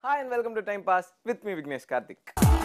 Hi and welcome to Time Pass with me Vignesh Karthik.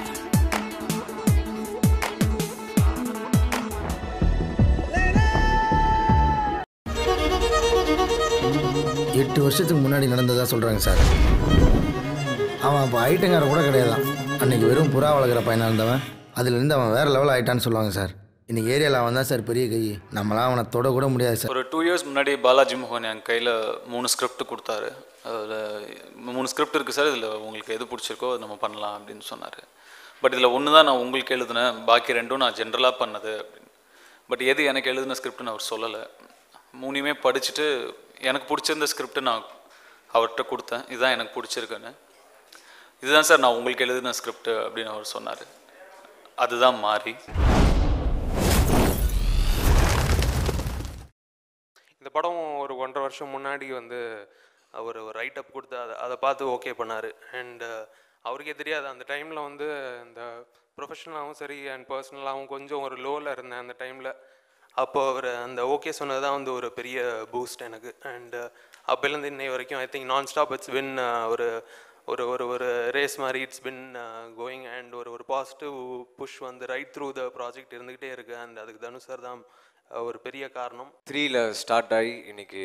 எட்டு வருஷத்துக்கு முன்னாடி நடந்ததா சொல்கிறாங்க சார் அவன் அப்போ ஐட்டங்கார கூட கிடையாதான் அன்னைக்கு வெறும் புறா வளர்க்குற பையனாக இருந்தவன் அதுலேருந்து அவன் வேறு லெவல் ஆயிட்டான்னு சொல்லுவாங்க சார் இன்னைக்கு ஏரியாவில் அவன் தான் சார் பெரிய கை நம்மளாம் அவனை தொட கூட முடியாது சார் ஒரு டூ இயர்ஸ் முன்னாடி பாலாஜி மோகன் என் கையில் மூணு ஸ்கிரிப்ட் கொடுத்தாரு அதில் மூணு ஸ்கிரிப்ட் இருக்குது சார் இதில் உங்களுக்கு எது பிடிச்சிருக்கோ அது நம்ம பண்ணலாம் அப்படின்னு சொன்னார் பட் இதில் ஒன்று தான் நான் உங்களுக்கு எழுதினேன் பாக்கி ரெண்டும் நான் ஜென்ரலாக பண்ணது அப்படின்னு பட் எது எனக்கு எழுதின ஸ்கிரிப்ட்னு அவர் சொல்லலை மூணுமே படிச்சுட்டு எனக்கு பிடிச்சிருந்த ஸ்கிரிப்ட் நான் அவர்கிட்ட கொடுத்தேன் இதுதான் எனக்கு பிடிச்சிருக்குன்னு இதுதான் சார் நான் உங்களுக்கு எழுதின ஸ்கிரிப்ட் அப்படின்னு அவர் சொன்னார் அதுதான் மாறி இந்த படம் ஒரு ஒன்றரை வருஷம் முன்னாடி வந்து அவர் ஒரு ரைட் அப் கொடுத்து அதை அதை பார்த்து ஓகே பண்ணார் அண்ட் அவருக்கே தெரியாது அந்த டைமில் வந்து இந்த ப்ரொஃபஷனலாகவும் சரி அண்ட் பர்சனலாகவும் கொஞ்சம் ஒரு லோவில் இருந்தேன் அந்த டைமில் அப்போ அவர் அந்த ஓகே சொன்னது தான் வந்து ஒரு பெரிய பூஸ்ட் எனக்கு அண்ட் அப்போலேருந்து இன்னை வரைக்கும் ஐ திங்க் நான் ஸ்டாப் இட்ஸ் பின் ஒரு ஒரு ஒரு ஒரு ரேஸ் மாதிரி இட்ஸ் பின் கோயிங் அண்ட் ஒரு ஒரு பாசிட்டிவ் புஷ் வந்து ரைட் த்ரூ த ப்ராஜெக்ட் இருந்துக்கிட்டே இருக்குது அண்ட் அதுக்கு தனுஷ் சார் தான் அஹ், ஒரு பெரிய காரணம் த்ரீல ஸ்டார்ட் ஆகி இன்னைக்கு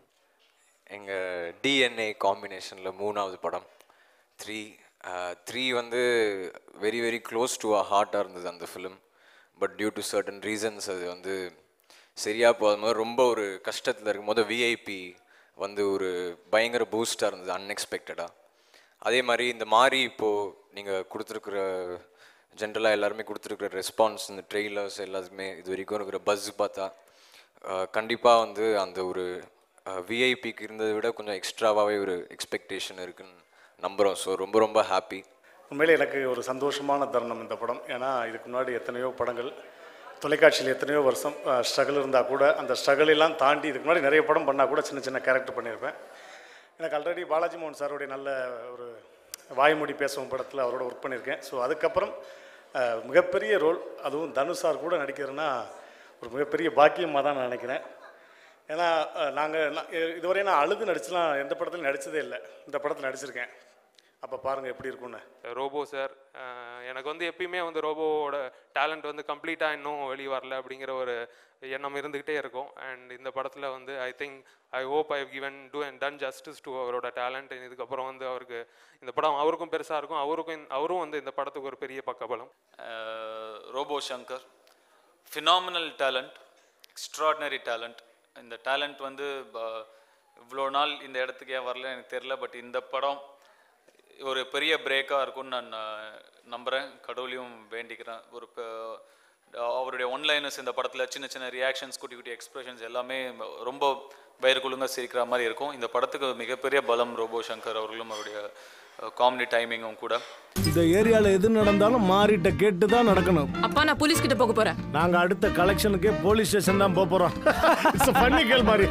எங்கள் டிஎன்ஏ காம்பினேஷனில் மூணாவது படம் த்ரீ த்ரீ வந்து very very close to a ஹார்ட்டாக இருந்தது அந்த film but due to certain reasons அது வந்து சரியாக போகாத மாதிரி ரொம்ப ஒரு கஷ்டத்தில் இருக்கும்போது விஐபி வந்து ஒரு பயங்கர பூஸ்டாக இருந்தது அன்எக்ஸ்பெக்டடாக அதே மாதிரி இந்த மாதிரி இப்போது நீங்கள் கொடுத்துருக்குற ஜென்ரலாக எல்லாருமே கொடுத்துருக்குற ரெஸ்பான்ஸ் இந்த ட்ரெய்லர்ஸ் எல்லாத்துக்குமே இது வரைக்கும் இருக்கிற பஸ் பார்த்தா கண்டிப்பாக வந்து அந்த ஒரு விஐபிக்கு இருந்ததை விட கொஞ்சம் எக்ஸ்ட்ராவாகவே ஒரு எக்ஸ்பெக்டேஷன் இருக்குன்னு நம்புகிறோம் ஸோ ரொம்ப ரொம்ப ஹாப்பி உண்மையிலே எனக்கு ஒரு சந்தோஷமான தருணம் இந்த படம் ஏன்னா இதுக்கு முன்னாடி எத்தனையோ படங்கள் தொலைக்காட்சியில் எத்தனையோ வருஷம் ஸ்ட்ரகிள் இருந்தால் கூட அந்த struggle எல்லாம் தாண்டி இதுக்கு முன்னாடி நிறைய படம் பண்ணால் கூட சின்ன சின்ன கேரக்டர் பண்ணியிருப்பேன் எனக்கு ஆல்ரெடி பாலாஜி மோகன் சாருடைய நல்ல ஒரு வாய்மொழி பேசும் படத்தில் அவரோட ஒர்க் பண்ணியிருக்கேன் ஸோ அதுக்கப்புறம் அஹ், மிகப்பெரிய ரோல் அதுவும் தனுஷ் சார் கூட நடிக்கிறதுனா ஒரு மிகப்பெரிய பாக்கியமாக தான் நான் நினைக்கிறேன் ஏன்னா நாங்கள் இதுவரை நான் அழுது நடிச்சுலாம் எந்த படத்துலையும் நடித்ததே இல்லை இந்த படத்தில் நடிச்சிருக்கேன் அப்போ பாருங்கள் எப்படி இருக்கும்னு ரோபோ சார் எனக்கு வந்து எப்பயுமே வந்து ரோபோவோட டேலண்ட் வந்து கம்ப்ளீட்டாக இன்னும் வெளியே வரல அப்படிங்கிற ஒரு எண்ணம் இருந்துக்கிட்டே இருக்கும் அண்ட் இந்த படத்தில் வந்து I think I hope I given to and done justice to அவரோட டேலண்ட் இதுக்கப்புறம் வந்து அவருக்கு இந்த படம் அவருக்கும் பெருசாக இருக்கும் அவருக்கும் இந்த- அவரும் வந்து இந்த படத்துக்கு ஒரு பெரிய பக்கபலம் Robo Shankar phenomenal talent extraordinary talent இந்த டேலண்ட் வந்து ப- இவ்வளோ நாள் இந்த இடத்துக்கு ஏன் வரல எனக்கு தெரில பட் இந்த படம் ஒரு பெரிய பிரேக்காக இருக்கும்னு நான் அஹ், நம்புகிறேன் கடவுளையும் வேண்டிக்கிறேன் ஒரு ப- அவருடைய ஒன்லைனஸ் இந்த படத்தில் சின்ன சின்ன ரியாக்ஷன்ஸ் குட்டி குட்டி எக்ஸ்பிரஷன்ஸ் எல்லாமே ரொம்ப வயிறு குலுங்க சிரிக்கிற மாதிரி இருக்கும் இந்த படத்துக்கு மிகப்பெரிய பலம் ரோபோ சங்கர் அவர்களும் அவருடைய காமெடி டைமிங்கும் கூட இந்த ஏரியால எது நடந்தாலும் மாறிட்ட கேட்டு தான் நடக்கணும் அப்பா நான் போலீஸ் கிட்ட போக போறேன் நாங்க அடுத்த கலெக்ஷனுக்கே போலீஸ் ஸ்டேஷன் தான் போக போறோம் பண்ணி கேள் மாதிரி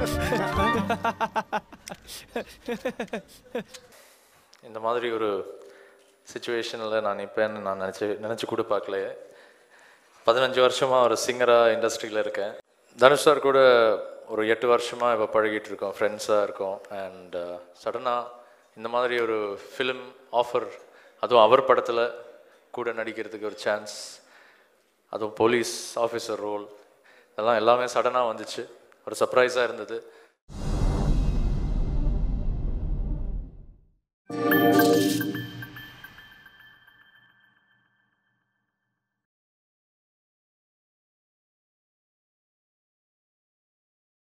இந்த மாதிரி ஒரு சுச்சுவேஷனில் நான் நிற்பேன்னு நான் நினச்சி நினச்சி கூட பார்க்கல பதினஞ்சு வருஷமாக ஒரு சிங்கராக இண்டஸ்ட்ரியில் இருக்கேன் தனுஷ் சார் கூட ஒரு எட்டு வருஷமாக இப்போ பழகிட்டு இருக்கோம் ஃப்ரெண்ட்ஸாக இருக்கோம் அண்ட் சடனாக இந்த மாதிரி ஒரு ஃபிலிம் ஆஃபர் அதுவும் அவர் படத்தில் கூட நடிக்கிறதுக்கு ஒரு சான்ஸ் அதுவும் போலீஸ் ஆஃபீஸர் ரோல் இதெல்லாம் எல்லாமே சடனாக வந்துச்சு ஒரு சர்ப்ரைஸாக இருந்தது